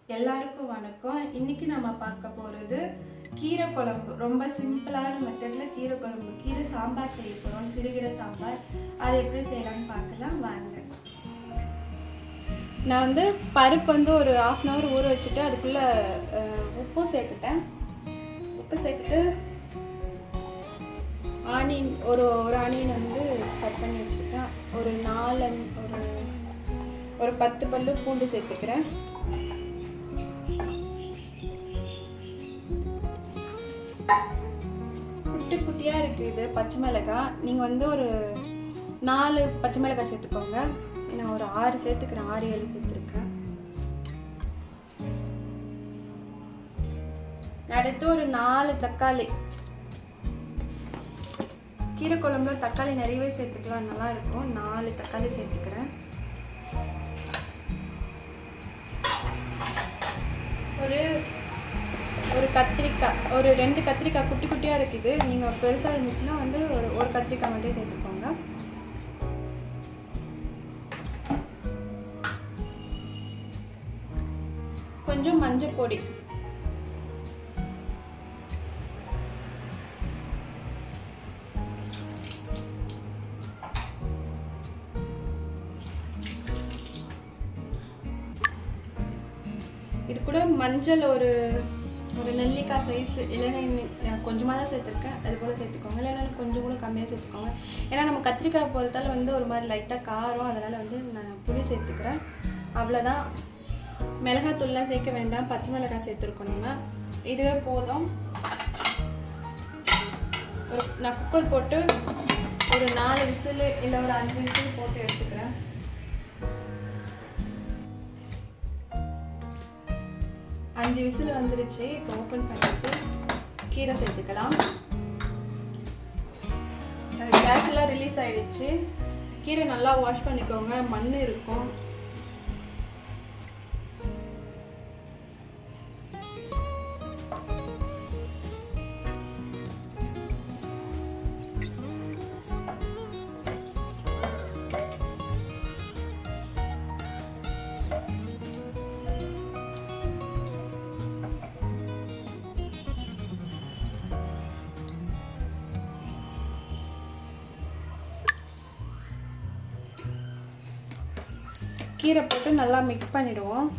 எல்லாருக்கும் வணக்கம் இன்னைக்கு நம்ம பார்க்க போகிறது கீரை குழம்பு ரொம்ப சிம்பிளான மெத்தடில் கீரை குழம்பு கீரை சாம்பார் செய்ய போகிறோம் சிறுகீரை சாம்பார் அதை எப்படி செய்யலாம்னு பார்க்கலாம் வாங்க நான் வந்து பருப்பு வந்து ஒரு ஆஃப் அன் ஹவர் ஊற வச்சுட்டு அதுக்குள்ளே உப்பும் சேர்த்துட்டேன் உப்பு சேர்த்துட்டு ஆனியன் ஒரு ஒரு ஆனியன் வந்து கட் பண்ணி வச்சுருக்கேன் ஒரு நாலு அஞ்சு- ஒரு ஒரு பத்து பல்லு பூண்டு சேர்த்துக்கிறேன் குட்டி குட்டியாக இருக்குது இது பச்சை மிளகாய் நீங்கள் வந்து ஒரு நாலு பச்சை மிளகாய் சேர்த்துக்கோங்க நான் ஒரு ஆறு சேர்த்துக்கிறேன் ஆறு ஏழு சேர்த்துருக்கேன் அடுத்து ஒரு நாலு தக்காளி கீரை குழம்புல தக்காளி நிறையவே சேர்த்துக்கலாம் நல்லா இருக்கும் நாலு தக்காளி சேர்த்துக்கிறேன் ஒரு ஒரு கத்திரிக்காய் ஒரு ரெண்டு கத்திரிக்காய் குட்டி குட்டியாக இருக்குது நீங்கள் பெருசாக இருந்துச்சுன்னா வந்து ஒரு ஒரு கத்திரிக்காய் மட்டும் சேர்த்துக்கோங்க கொஞ்சம் மஞ்சள் பொடி இது கூட மஞ்சள் ஒரு ஒரு நெல்லிக்காய் சைஸ் இல்லைன்னா கொஞ்சமாக தான் சேர்த்துருக்கேன் அது போல் சேர்த்துக்கோங்க இல்லைன்னா கொஞ்சம் கூட கம்மியாக சேர்த்துக்கோங்க ஏன்னா நம்ம கத்திரிக்காய் போகிறதால வந்து ஒரு மாதிரி லைட்டாக காரம் அதனால் வந்து நான் புளி சேர்த்துக்கிறேன் அவ்வளோதான் மிளகாத்தூள்லாம் சேர்க்க வேண்டாம் பச்சை மிளகாய் சேர்த்துருக்கோம் நம்ம இதுவே போதும் ஒரு நான் குக்கர் போட்டு ஒரு நாலு விசில் இல்லை ஒரு அஞ்சு விசில் போட்டு எடுத்துக்கிறேன் அஞ்சு விசில் வந்துருச்சு இப்போ ஓப்பன் பண்ணிட்டு கீரை சேர்த்துக்கலாம் கேஸ் எல்லாம் ரிலீஸ் ஆயிடுச்சு கீரை நல்லா வாஷ் பண்ணிக்கோங்க மண் இருக்கும் கீரை போட்டு நல்லா மிக்ஸ் பண்ணிடுவோம்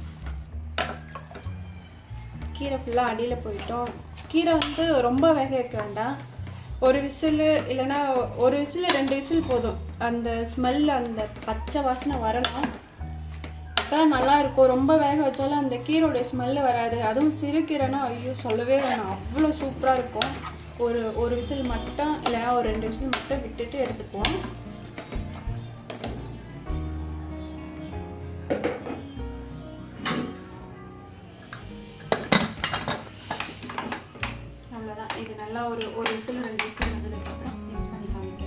கீரை ஃபுல்லாக அடியில் போயிட்டோம் கீரை வந்து ரொம்ப வேக வைக்க வேண்டாம் ஒரு விசில் இல்லைன்னா ஒரு விசில் ரெண்டு விசில் போதும் அந்த ஸ்மெல் அந்த பச்சை வாசனை வரணும் அப்போதான் நல்லா இருக்கும் ரொம்ப வேக வச்சாலும் அந்த கீரோட ஸ்மெல்லு வராது அதுவும் சிறு கீரைனா ஐயோ சொல்லவே வேணாம் அவ்வளோ சூப்பராக இருக்கும் ஒரு ஒரு விசில் மட்டும் இல்லைன்னா ஒரு ரெண்டு விசில் மட்டும் விட்டுட்டு எடுத்துக்குவோம் அவ்வளோதான் இது நல்லா ஒரு ஒரு விசில் ரெண்டு விசில் வந்ததுக்கப்புறம் மிக்ஸ் பண்ணி காமிக்கிறேன்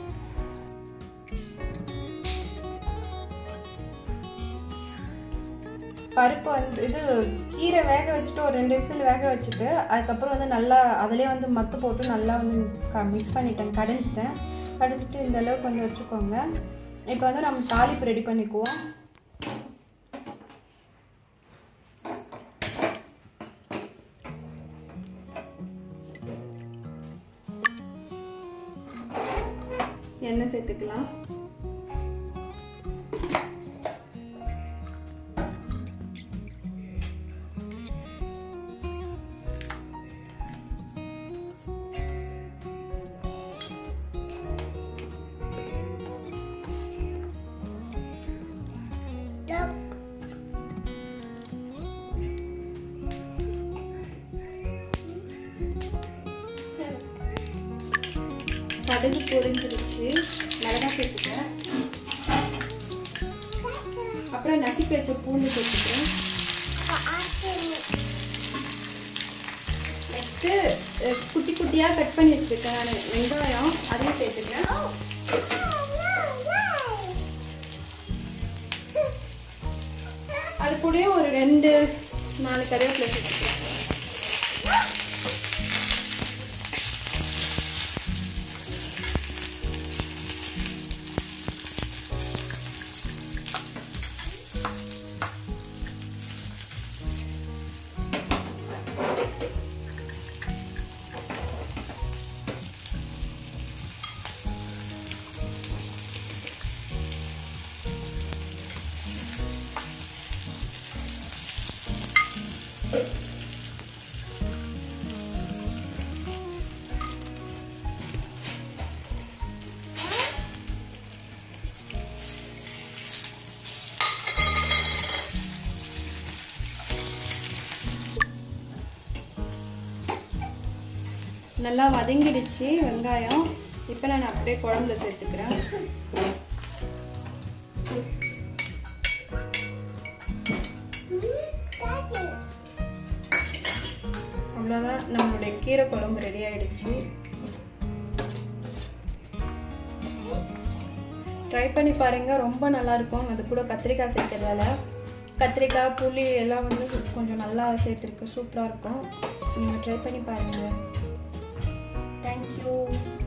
பருப்பு வந்து இது கீரை வேக வச்சுட்டு ஒரு ரெண்டு விசில் வேக வச்சுட்டு அதுக்கப்புறம் வந்து நல்லா அதிலே வந்து மத்து போட்டு நல்லா வந்து மிக்ஸ் பண்ணிட்டேன் கடைஞ்சிட்டேன் கடைஞ்சிட்டு இந்த அளவுக்கு கொஞ்சம் வச்சுக்கோங்க இப்போ வந்து நம்ம தாளிப்பு ரெடி பண்ணிக்குவோம் எண்ணெய் சேர்த்துக்கலாம் கடுகு பொரிஞ்சிருச்சு மிளகாய் சேர்த்துக்கிறேன் அப்புறம் நசுக்கி வச்ச பூண்டு சேர்த்துக்கிறேன் நெக்ஸ்ட்டு குட்டி குட்டியாக கட் பண்ணி வச்சுருக்கேன் நான் வெங்காயம் அதையும் சேர்த்துக்கிறேன் அது கூடயே ஒரு ரெண்டு நாலு கருவேப்பிலை சேர்த்துக்கிறேன் நல்லா வதங்கிடுச்சு வெங்காயம் இப்போ நான் அப்படியே குழம்புல சேர்த்துக்கிறேன் அவ்வளோதான் நம்மளுடைய கீரை குழம்பு ரெடி ஆயிடுச்சு ட்ரை பண்ணி பாருங்க ரொம்ப நல்லா இருக்கும் அது கூட கத்திரிக்காய் சேர்க்கறதால கத்திரிக்காய் புளி எல்லாம் வந்து கொஞ்சம் நல்லா சேர்த்துருக்கு சூப்பராக இருக்கும் நீங்கள் ட்ரை பண்ணி பாருங்கள் தேங்க்யூ